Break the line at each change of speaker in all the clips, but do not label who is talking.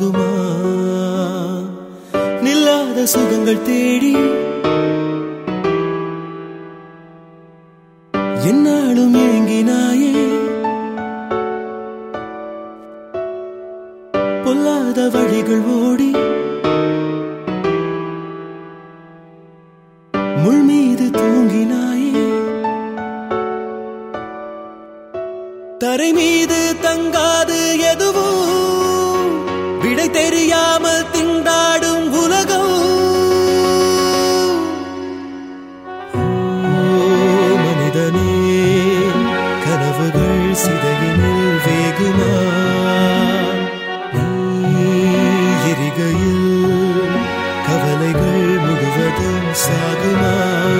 ஆகுமா நில்லாத சுகங்கள் தேடி என்னாலும் ஏங்கினாயே பொல்லாத வழிகள் ஓடி முள் மீது தூங்கினாயே தரை மீது தங்காது எதுவும் விடை தெரியாமல் திண்டாடும் உலகம் ஓ மனிதனே கனவுகள் சிதையினில் வேகுமா நீ எரிகையில் கவலைகள் முழுவதும் சாகுமா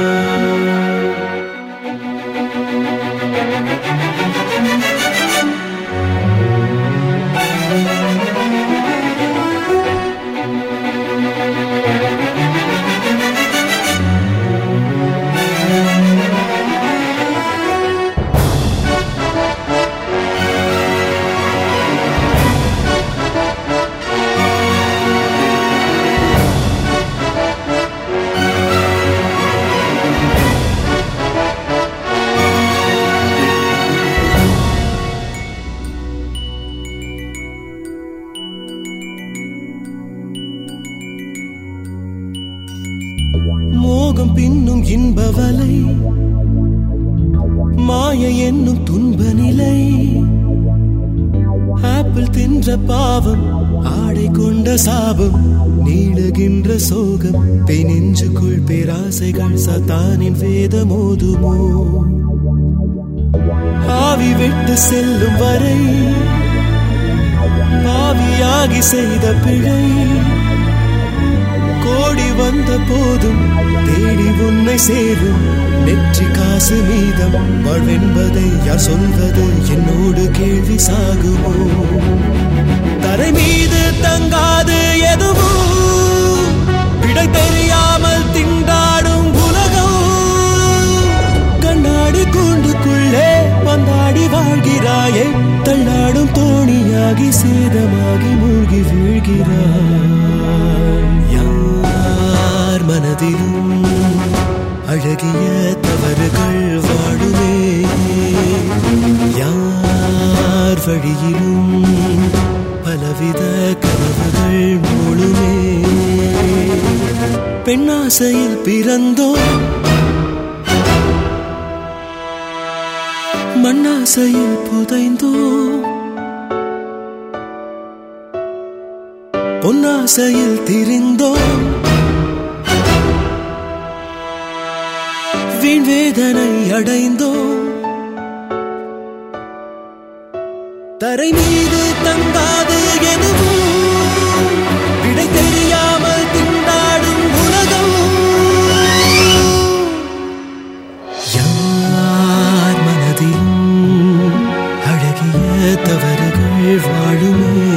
மோகம் பின்னும் இன்ப வலை மாய என்னும் துன்ப நிலை ஆப்பிள் தின்ற பாவம் ஆடை கொண்ட சாபம் நீளுகின்ற சோகம் பெய் நெஞ்சுக்குள் பேராசைகள் சத்தானின் வேத மோதுமோ ஆவி விட்டு செல்லும் வரை பாவியாகி செய்த பிழை கோடி வந்த போதும் தேடி உன்னை சேரும் நெற்றி காசு மீதம் வாழ்வென்பதை யார் சொல்வது என்னோடு கேள்வி சாகுமோ தரை மீது தங்காது எதுவும் விடை தெரியாமல் திண்டாடும் உலகம் கண்ணாடி கூண்டுக்குள்ளே பந்தாடி வாழ்கிறாயே தள்ளாடும் தோணியாகி சேதமாகி மூழ்கி வீழ்கிறாய் யார் மனதிலும் அழகிய தவறுகள் வாழுமே யார் வழியிலும் பலவித கனவுகள் மூழுமே பெண்ணாசையில் பிறந்தோம் மண்ணாசையில் புதைந்தோம் பொன்னாசையில் திரிந்தோம் வீண் வேதனை அடைந்தோம் தரை மீது தங்காது எதுவும் விடை தெரியாமல் திண்டாடும் உலகம் யார் மனதிலும் அழகிய தவறுகள் வாழுமே